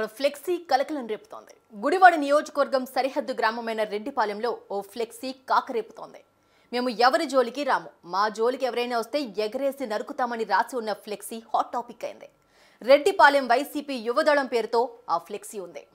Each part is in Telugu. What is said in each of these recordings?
అక్కడ ఫ్లెక్సీ కలకలం రేపుతోంది గుడివాడ నియోజకవర్గం సరిహద్దు గ్రామమైన రెడ్డిపాలెంలో ఓ ఫ్లెక్సీ కాకరేపుతోంది మేము ఎవరి జోలికి రాము మా జోలికి ఎవరైనా వస్తే ఎగరేసి నరుకుతామని రాసి ఉన్న ఫ్లెక్సీ హాట్ టాపిక్ అయింది రెడ్డిపాలెం వైసీపీ యువదళం పేరుతో ఆ ఫ్లెక్సీ ఉంది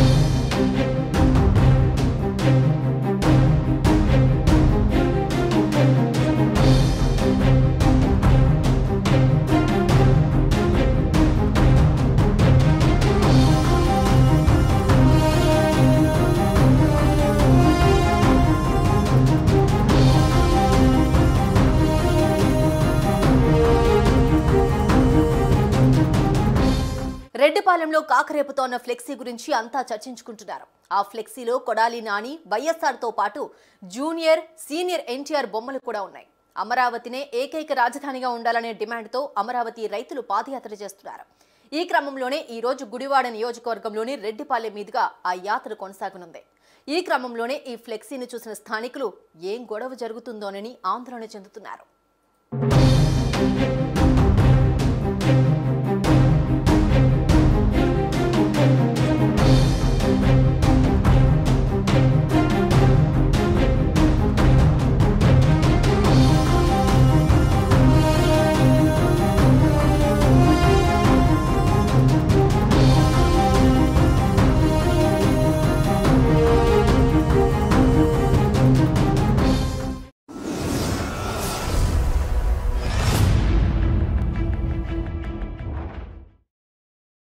రెడ్డిపాలెంలో కాకరేపుతోన్న ఫ్లెక్సీ గురించి అంతా చర్చించుకుంటున్నారు ఆ ఫ్లెక్సీలో కొడాలి నాని వైఎస్ఆర్తో పాటు జూనియర్ సీనియర్ ఎన్టీఆర్ బొమ్మలు కూడా ఉన్నాయి అమరావతినే ఏకైక రాజధానిగా ఉండాలనే డిమాండ్తో అమరావతి రైతులు పాదయాత్ర చేస్తున్నారు ఈ క్రమంలోనే ఈ రోజు గుడివాడ నియోజకవర్గంలోని రెడ్డిపాలెం మీదుగా ఆ యాత్ర కొనసాగనుంది ఈ క్రమంలోనే ఈ ఫ్లెక్సీని చూసిన స్థానికులు ఏం గొడవ జరుగుతుందోనని ఆందోళన చెందుతున్నారు